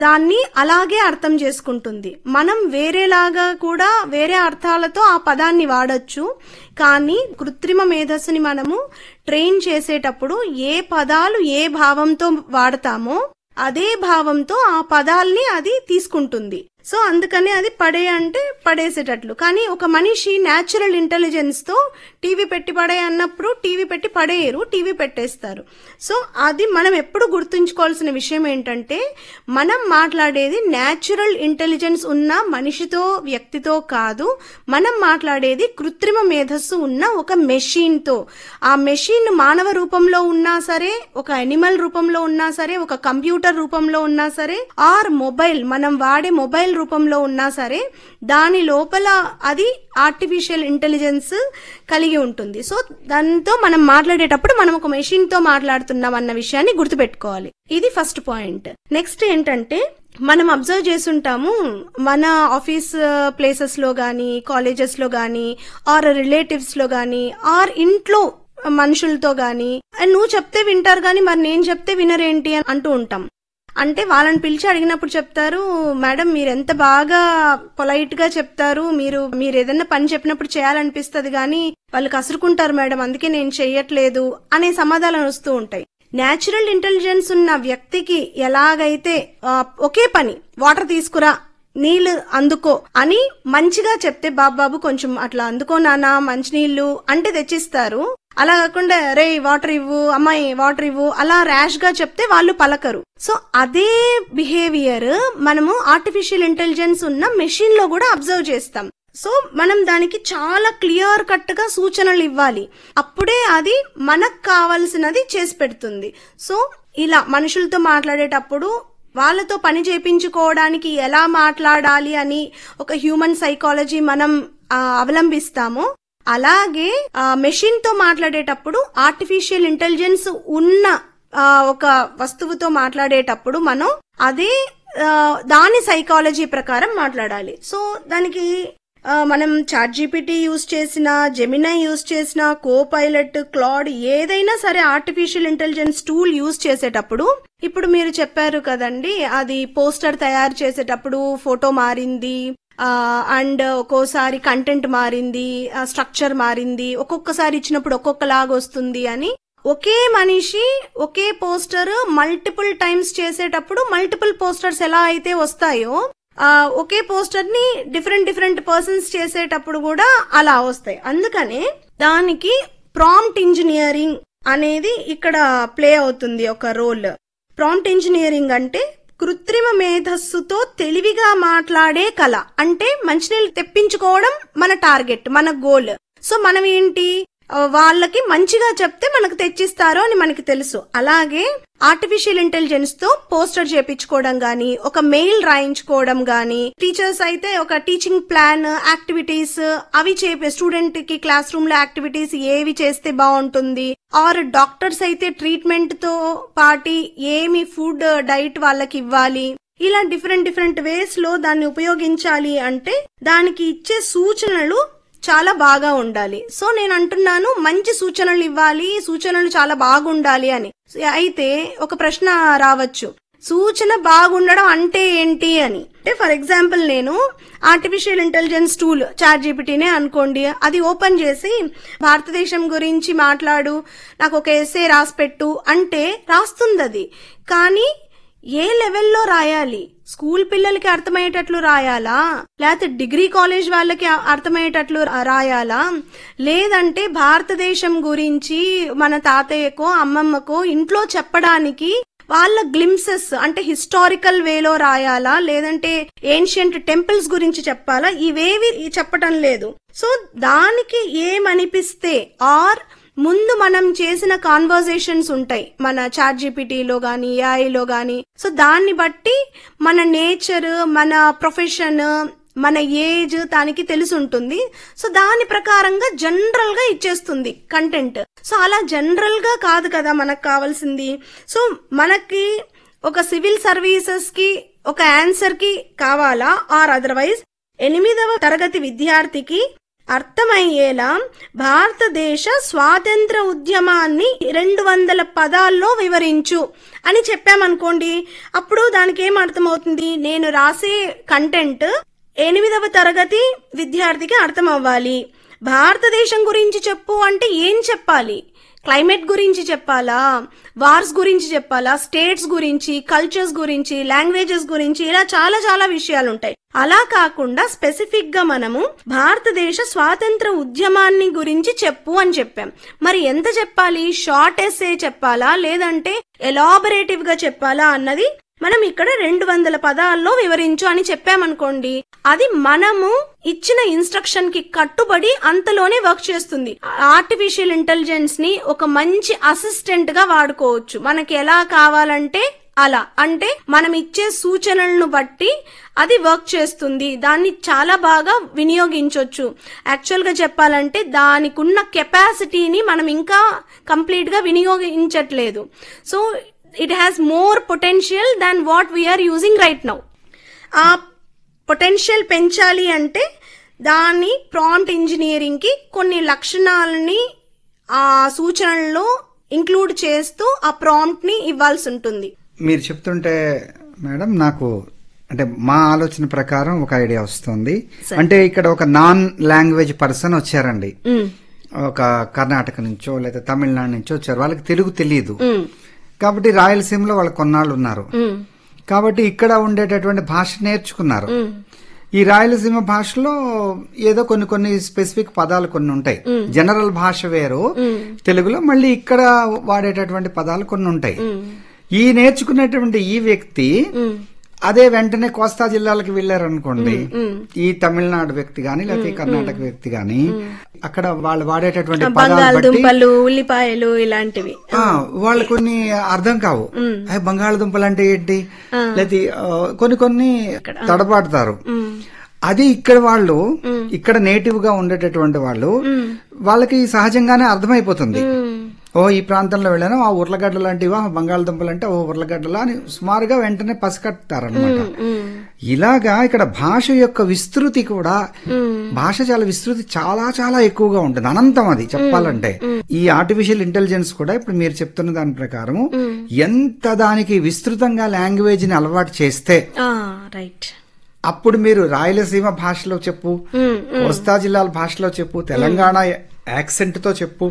దాన్ని అలాగే అర్థం చేసుకుంటుంది మనం వేరేలాగా కూడా వేరే అర్థాలతో ఆ పదాన్ని వాడొచ్చు కానీ కృత్రిమ మేధస్సుని మనము ట్రైన్ చేసేటప్పుడు ఏ పదాలు ఏ భావంతో వాడతామో అదే భావంతో ఆ పదాల్ని అది తీసుకుంటుంది సో అందుకని అది పడే అంటే పడేసేటట్లు కానీ ఒక మనిషి న్యాచురల్ ఇంటెలిజెన్స్ తో టీవీ పెట్టి పడే అన్నప్పుడు టీవీ పెట్టి పడేయరు టీవీ పెట్టేస్తారు సో అది మనం ఎప్పుడు గుర్తుంచుకోవాల్సిన విషయం ఏంటంటే మనం మాట్లాడేది న్యాచురల్ ఇంటెలిజెన్స్ ఉన్న మనిషితో వ్యక్తితో కాదు మనం మాట్లాడేది కృత్రిమ మేధస్సు ఉన్న ఒక మెషిన్ తో ఆ మెషిన్ మానవ రూపంలో ఉన్నా సరే ఒక అనిమల్ రూపంలో ఉన్నా సరే ఒక కంప్యూటర్ రూపంలో ఉన్నా సరే ఆర్ మొబైల్ మనం వాడే మొబైల్ రూపంలో ఉన్నా సరే దాని లోపల అది ఆర్టిఫిషియల్ ఇంటెలిజెన్స్ కలిగి ఉంటుంది సో దాంతో మనం మాట్లాడేటప్పుడు మనం ఒక మెషిన్ తో మాట్లాడుతున్నాం అన్న విషయాన్ని గుర్తుపెట్టుకోవాలి ఇది ఫస్ట్ పాయింట్ నెక్స్ట్ ఏంటంటే మనం అబ్జర్వ్ చేస్తుంటాము మన ఆఫీస్ ప్లేసెస్ లో గానీ కాలేజెస్ లో గానీ ఆర్ రిలేటివ్స్ లో గానీ ఆర్ ఇంట్లో మనుషులతో గానీ నువ్వు చెప్తే వింటారు గానీ మరి నేను చెప్తే వినరేంటి అని అంటూ ఉంటాం అంటే వాళ్ళని పిలిచి అడిగినప్పుడు చెప్తారు మేడం మీరు ఎంత బాగా పొలైట్ గా చెప్తారు మీరు మీరు ఏదైనా పని చెప్పినప్పుడు చేయాలనిపిస్తుంది కానీ వాళ్ళు కసురుకుంటారు మేడం అందుకే నేను చెయ్యట్లేదు అనే సమాధానం వస్తూ ఉంటాయి న్యాచురల్ ఇంటెలిజెన్స్ ఉన్న వ్యక్తికి ఎలాగైతే ఆ, ఒకే పని వాటర్ తీసుకురా నీళ్లు అందుకో అని మంచిగా చెప్తే బాబు బాబు కొంచెం అట్లా అందుకో నానా మంచినీళ్లు అంటే తెచ్చిస్తారు అలా కాకుండా రే వాటర్ ఇవ్వు అమ్మాయి వాటర్ ఇవ్వు అలా ర్యాష్ గా చెప్తే వాళ్ళు పలకరు సో అదే బిహేవియర్ మనము ఆర్టిఫిషియల్ ఇంటెలిజెన్స్ ఉన్న మెషిన్ లో కూడా అబ్జర్వ్ చేస్తాం సో మనం దానికి చాలా క్లియర్ కట్ గా సూచనలు ఇవ్వాలి అప్పుడే అది మనకు కావలసినది చేసి పెడుతుంది సో ఇలా మనుషులతో మాట్లాడేటప్పుడు వాళ్ళతో పని చేపించుకోవడానికి ఎలా మాట్లాడాలి అని ఒక హ్యూమన్ సైకాలజీ మనం ఆ, అవలంబిస్తామో అలాగే మెషిన్ తో మాట్లాడేటప్పుడు ఆర్టిఫిషియల్ ఇంటెలిజెన్స్ ఉన్న ఆ, ఒక వస్తువుతో మాట్లాడేటప్పుడు మనం అదే ఆ, దాని సైకాలజీ ప్రకారం మాట్లాడాలి సో దానికి ఆ, మనం చాట్ జీపీటీ యూజ్ చేసిన జెమినై యూజ్ చేసిన కో పైలట్ క్లాడ్ ఏదైనా సరే ఆర్టిఫిషియల్ ఇంటెలిజెన్స్ టూల్ యూజ్ చేసేటప్పుడు ఇప్పుడు మీరు చెప్పారు కదండి అది పోస్టర్ తయారు చేసేటప్పుడు ఫోటో మారింది అండ్ ఒక్కోసారి కంటెంట్ మారింది స్ట్రక్చర్ మారింది ఒక్కొక్కసారి ఇచ్చినప్పుడు ఒక్కొక్కలాగా వస్తుంది అని ఒకే మనిషి ఒకే పోస్టర్ మల్టిపుల్ టైమ్స్ చేసేటప్పుడు మల్టిపుల్ పోస్టర్స్ ఎలా అయితే వస్తాయో ఆ, ఒకే పోస్టర్ ని డిఫరెంట్ డిఫరెంట్ పర్సన్స్ చేసేటప్పుడు కూడా అలా వస్తాయి అందుకనే దానికి ప్రాంప్ట్ ఇంజనీరింగ్ అనేది ఇక్కడ ప్లే అవుతుంది ఒక రోల్ ప్రాంప్ట్ ఇంజనీరింగ్ అంటే కృత్రిమ మేధస్సుతో తెలివిగా మాట్లాడే కళ అంటే మంచినీళ్ళు తెప్పించుకోవడం మన టార్గెట్ మన గోల్ సో మనం ఏంటి ఆ, వాళ్ళకి మంచిగా చెప్తే మనకు తెచ్చిస్తారు అని మనకి తెలుసు అలాగే ఆర్టిఫిషియల్ ఇంటెలిజెన్స్ తో పోస్టర్ చేపించుకోవడం గానీ ఒక మెయిల్ రాయించుకోవడం గానీ టీచర్స్ అయితే ఒక టీచింగ్ ప్లాన్ యాక్టివిటీస్ అవి చేపే స్టూడెంట్ కి క్లాస్ రూమ్ లో యాక్టివిటీస్ ఏవి చేస్తే బాగుంటుంది ఆర్ డాక్టర్స్ అయితే ట్రీట్మెంట్ తో పాటి ఏమి ఫుడ్ డైట్ వాళ్ళకి ఇవ్వాలి ఇలా డిఫరెంట్ డిఫరెంట్ వేస్ లో దాన్ని ఉపయోగించాలి అంటే దానికి ఇచ్చే సూచనలు చాలా బాగా ఉండాలి సో నేను అంటున్నాను మంచి సూచనలు ఇవ్వాలి సూచనలు చాలా బాగుండాలి అని అయితే ఒక ప్రశ్న రావచ్చు సూచన బాగుండడం అంటే ఏంటి అని అంటే ఫర్ ఎగ్జాంపుల్ నేను ఆర్టిఫిషియల్ ఇంటెలిజెన్స్ టూల్ చాట్ జీపీటీనే అనుకోండి అది ఓపెన్ చేసి భారతదేశం గురించి మాట్లాడు నాకు ఒక ఎస్ఏ రాసి పెట్టు అంటే రాస్తుంది అది కానీ ఏ లెవెల్లో రాయాలి స్కూల్ పిల్లలకి అర్థమయ్యేటట్లు రాయాలా లేకపోతే డిగ్రీ కాలేజ్ వాళ్ళకి అ- అర్థమయ్యేటట్లు రా- రాయాలా లేదంటే భారతదేశం గురించి మన తాతయ్యకో అమ్మమ్మకో ఇంట్లో చెప్పడానికి వాళ్ళ గ్లిమ్సెస్ అంటే హిస్టారికల్ వేలో రాయాలా లేదంటే ఏన్షియంట్ టెంపుల్స్ గురించి చెప్పాలా ఇవేవి చెప్పటం లేదు సో దానికి ఏమనిపిస్తే ఆర్ ముందు మనం చేసిన కాన్వర్జేషన్స్ ఉంటాయి మన చాట్ జీపీటీలో గానీ ఏఐలో గానీ సో దాన్ని బట్టి మన నేచర్ మన ప్రొఫెషన్ మన ఏజ్ దానికి తెలిసి ఉంటుంది సో దాని ప్రకారంగా జనరల్ గా ఇచ్చేస్తుంది కంటెంట్ సో అలా జనరల్ గా కాదు కదా మనకు కావాల్సింది సో మనకి ఒక సివిల్ సర్వీసెస్ కి ఒక ఆన్సర్ కి కావాలా ఆర్ అదర్వైజ్ ఎనిమిదవ తరగతి విద్యార్థికి అర్థమయ్యేలా భారతదేశ స్వాతంత్ర ఉద్యమాన్ని రెండు వందల పదాల్లో వివరించు అని చెప్పామనుకోండి అప్పుడు దానికి ఏం అర్థమవుతుంది నేను రాసే కంటెంట్ ఎనిమిదవ తరగతి విద్యార్థికి అర్థం అవ్వాలి భారతదేశం గురించి చెప్పు అంటే ఏం చెప్పాలి క్లైమేట్ గురించి చెప్పాలా వార్స్ గురించి చెప్పాలా స్టేట్స్ గురించి కల్చర్స్ గురించి లాంగ్వేజెస్ గురించి ఇలా చాలా చాలా విషయాలు ఉంటాయి అలా కాకుండా స్పెసిఫిక్ గా మనము భారతదేశ స్వాతంత్ర ఉద్యమాన్ని గురించి చెప్పు అని చెప్పాం మరి ఎంత చెప్పాలి షార్ట్ ఎస్సే చెప్పాలా లేదంటే ఎలాబరేటివ్ గా చెప్పాలా అన్నది మనం ఇక్కడ రెండు వందల పదాల్లో వివరించు అని చెప్పామనుకోండి అది మనము ఇచ్చిన ఇన్స్ట్రక్షన్ కి కట్టుబడి అంతలోనే వర్క్ చేస్తుంది ఆర్టిఫిషియల్ ఇంటెలిజెన్స్ ని ఒక మంచి అసిస్టెంట్ గా వాడుకోవచ్చు మనకి ఎలా కావాలంటే అలా అంటే మనం ఇచ్చే సూచనలను బట్టి అది వర్క్ చేస్తుంది దాన్ని చాలా బాగా వినియోగించవచ్చు యాక్చువల్ గా చెప్పాలంటే దానికి ఉన్న కెపాసిటీని మనం ఇంకా కంప్లీట్ గా వినియోగించట్లేదు so it has more potential than what we are using right now ఆ పొటెన్షియల్ పెంచాలి అంటే దాని ప్రాంప్ట్ ఇంజనీరింగ్ కి కొన్ని లక్షణాలని ఆ సూచనల్లో ఇంక్లూడ్ చేస్తూ ఆ ప్రాంప్ట్ ని ఇవ్వాల్సి ఉంటుంది మీరు చెప్తుంటే మేడం నాకు అంటే మా ఆలోచన ప్రకారం ఒక ఐడియా వస్తుంది అంటే ఇక్కడ ఒక నాన్ లాంగ్వేజ్ పర్సన్ వచ్చారండి ఒక కర్ణాటక నుంచో లేదా తమిళనాడు నుంచో వచ్చారు వాళ్ళకి తెలుగు తెలియదు కాబట్టి రాయలసీమలో వాళ్ళు కొన్నాళ్ళు ఉన్నారు కాబట్టి ఇక్కడ ఉండేటటువంటి భాష నేర్చుకున్నారు ఈ రాయలసీమ భాషలో ఏదో కొన్ని కొన్ని స్పెసిఫిక్ పదాలు కొన్ని ఉంటాయి జనరల్ భాష వేరు తెలుగులో మళ్ళీ ఇక్కడ వాడేటటువంటి పదాలు కొన్ని ఉంటాయి ఈ నేర్చుకునేటువంటి ఈ వ్యక్తి అదే వెంటనే కోస్తా జిల్లాలకు వెళ్లారనుకోండి ఈ తమిళనాడు వ్యక్తి గాని లేకపోతే ఈ కర్ణాటక వ్యక్తి గాని అక్కడ వాళ్ళు వాడేటటువంటి పదాలు బట్టి బంగాళదుంపలు ఉల్లిపాయలు ఇలాంటివి ఆ, వాళ్ళు కొన్ని అర్థం కావు అయ్య, బంగాళదుంపలు అంటే ఏంటి లేకపోతే ఆ, కొన్ని కొన్ని తడబాటుతారు అది ఇక్కడ వాళ్ళు ఇక్కడ నేటివ్ గా ఉండేటటువంటి వాళ్ళు వాళ్ళకి సహజంగానే అర్థమైపోతుంది ఓ ఈ ప్రాంతంలో వెళ్ళాను ఆ ఉర్లగడ్డ లాంటివా బంగాళదుంపలు అంటే ఓ ఉర్లగడ్డలా అని సుమారుగా వెంటనే పసికట్టారనమాట ఇలాగా ఇక్కడ భాష యొక్క విస్తృతి కూడా భాష చాలా విస్తృతి చాలా చాలా ఎక్కువగా ఉంటుంది అనంతం అది చెప్పాలంటే ఈ ఆర్టిఫిషియల్ ఇంటెలిజెన్స్ కూడా ఇప్పుడు మీరు చెప్తున్న దాని ప్రకారము ఎంత దానికి విస్తృతంగా లాంగ్వేజ్ ని అలవాటు చేస్తే రైట్ అప్పుడు మీరు రాయలసీమ భాషలో చెప్పు కోస్తా జిల్లాల భాషలో చెప్పు తెలంగాణ యాక్సెంట్ తో చెప్పు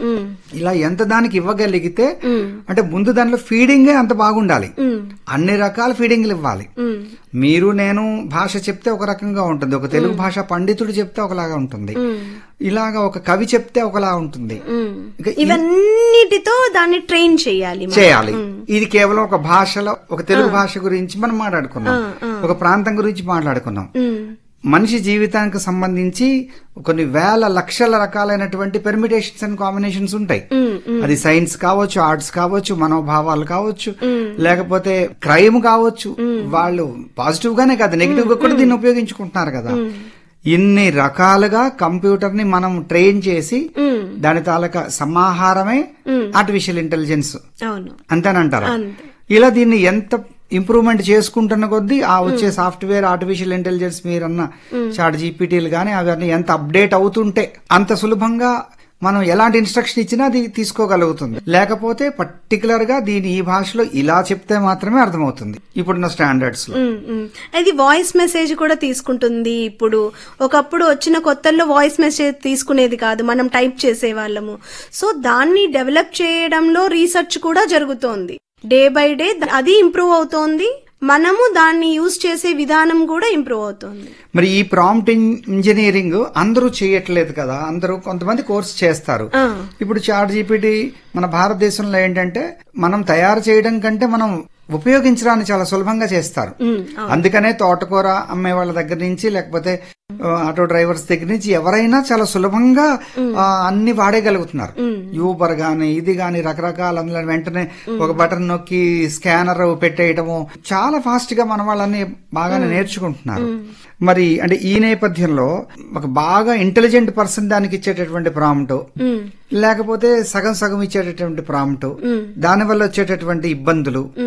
ఇలా ఎంత దానికి ఇవ్వగలిగితే అంటే ముందు దానిలో ఫీడింగే అంత బాగుండాలి అన్ని రకాల ఫీడింగ్లు ఇవ్వాలి మీరు నేను భాష చెప్తే ఒక రకంగా ఉంటుంది ఒక తెలుగు భాష పండితుడు చెప్తే ఒకలాగా ఉంటుంది ఇలాగా ఒక కవి చెప్తే ఒకలా ఉంటుంది ఇక ఈ- ఇవన్నిటితో దాన్ని ట్రైన్ చేయాలి మనం. చేయాలి ఇది కేవలం ఒక భాషలో ఒక తెలుగు భాష గురించి మనం మాట్లాడుకున్నాం ఒక ప్రాంతం గురించి మాట్లాడుకున్నాం ఉమ్, మనిషి జీవితానికి సంబంధించి కొన్ని వేల లక్షల రకాలైనటువంటి పెర్మిటేషన్స్ అండ్ కాంబినేషన్స్ ఉంటాయి అది సైన్స్ కావచ్చు ఆర్ట్స్ కావచ్చు మనోభావాలు కావచ్చు లేకపోతే క్రైమ్ కావచ్చు వాళ్ళు పాజిటివ్ గానే కాదు నెగిటివ్ గా కూడా దీన్ని ఉపయోగించుకుంటున్నారు కదా ఇన్ని రకాలుగా కంప్యూటర్ ని మనం ట్రైన్ చేసి దాని తాలూకా సమాహారమే ఆర్టిఫిషియల్ ఇంటెలిజెన్స్ అవును అంతేనంటారా అంతే. ఇలా దీన్ని ఎంత ఇంప్రూవ్మెంట్ చేసుకుంటున్న కొద్దీ ఆ వచ్చే సాఫ్ట్వేర్ ఆర్టిఫిషియల్ ఇంటెలిజెన్స్ మీరన్న చాట్ జీపీటీలు కానీ అవన్నీ ఎంత అప్డేట్ అవుతుంటే అంత సులభంగా మనం ఎలాంటి ఇన్స్ట్రక్షన్ ఇచ్చినా అది తీసుకోగలుగుతుంది లేకపోతే పర్టికులర్ గా దీని ఈ భాషలో ఇలా చెప్తే మాత్రమే అర్థమవుతుంది ఇప్పుడున్న స్టాండర్డ్స్ లో ఉమ్, ఉమ్. ఇది వాయిస్ మెసేజ్ కూడా తీసుకుంటుంది ఇప్పుడు ఒకప్పుడు వచ్చిన కొత్తల్లో వాయిస్ మెసేజ్ తీసుకునేది కాదు మనం టైప్ చేసే వాళ్ళము సో దాన్ని డెవలప్ చేయడంలో రీసెర్చ్ కూడా జరుగుతోంది డే బై డే అది ఇంప్రూవ్ అవుతోంది మనము దాన్ని యూజ్ చేసే విధానం కూడా ఇంప్రూవ్ అవుతోంది మరి ఈ ప్రాంప్ట్ ఇంజనీరింగ్ అందరూ చేయట్లేదు కదా అందరూ కొంతమంది కోర్స్ చేస్తారు ఆ. ఇప్పుడు చాట్ జీపీటీ మన భారతదేశంలో ఏంటంటే మనం తయారు చేయడం కంటే మనం ఉపయోగించడాన్ని చాలా సులభంగా చేస్తారు ఉమ్, అందుకనే తోటకూర అమ్మే వాళ్ళ దగ్గర నుంచి లేకపోతే ఆ, ఆటో డ్రైవర్స్ దగ్గర నుంచి ఎవరైనా చాలా సులభంగా ఆ, అన్ని వాడేయగలుగుతున్నారు యూబర్ గాని ఇది గాని రకరకాల అందులో వెంటనే ఒక బటన్ నొక్కి స్కానర్ పెట్టేయటము చాలా ఫాస్ట్ గా మన వాళ్ళని బాగానే నేర్చుకుంటున్నారు మరి అంటే ఈ నేపథ్యంలో ఒక బాగా ఇంటెలిజెంట్ పర్సన్ దానికి ఇచ్చేటటువంటి ప్రాంప్ట్ ఉమ్, లేకపోతే సగం సగం ఇచ్చేటటువంటి ప్రాంప్ట్ దానివల్ల వచ్చేటటువంటి ఇబ్బందులు ఉమ్.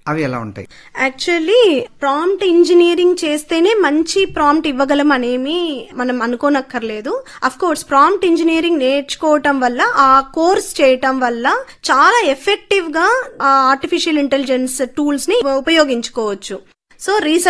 అవి ఎలా ఉంటాయి యాక్చువల్లీ ప్రాంప్ట్ ఇంజనీరింగ్ చేస్తేనే మంచి ప్రాంప్ట్ ఇవ్వగలం అనేమి మనం అనుకోనక్కర్లేదు అఫ్ కోర్స్ ప్రాంప్ట్ ఇంజనీరింగ్ నేర్చుకోవటం వల్ల ఆ కోర్స్ చేయటం వల్ల చాలా ఎఫెక్టివ్ గా ఆర్టిఫిషియల్ ఇంటెలిజెన్స్ టూల్స్ ని ఉపయోగించుకోవచ్చు సో రీసెర్చ్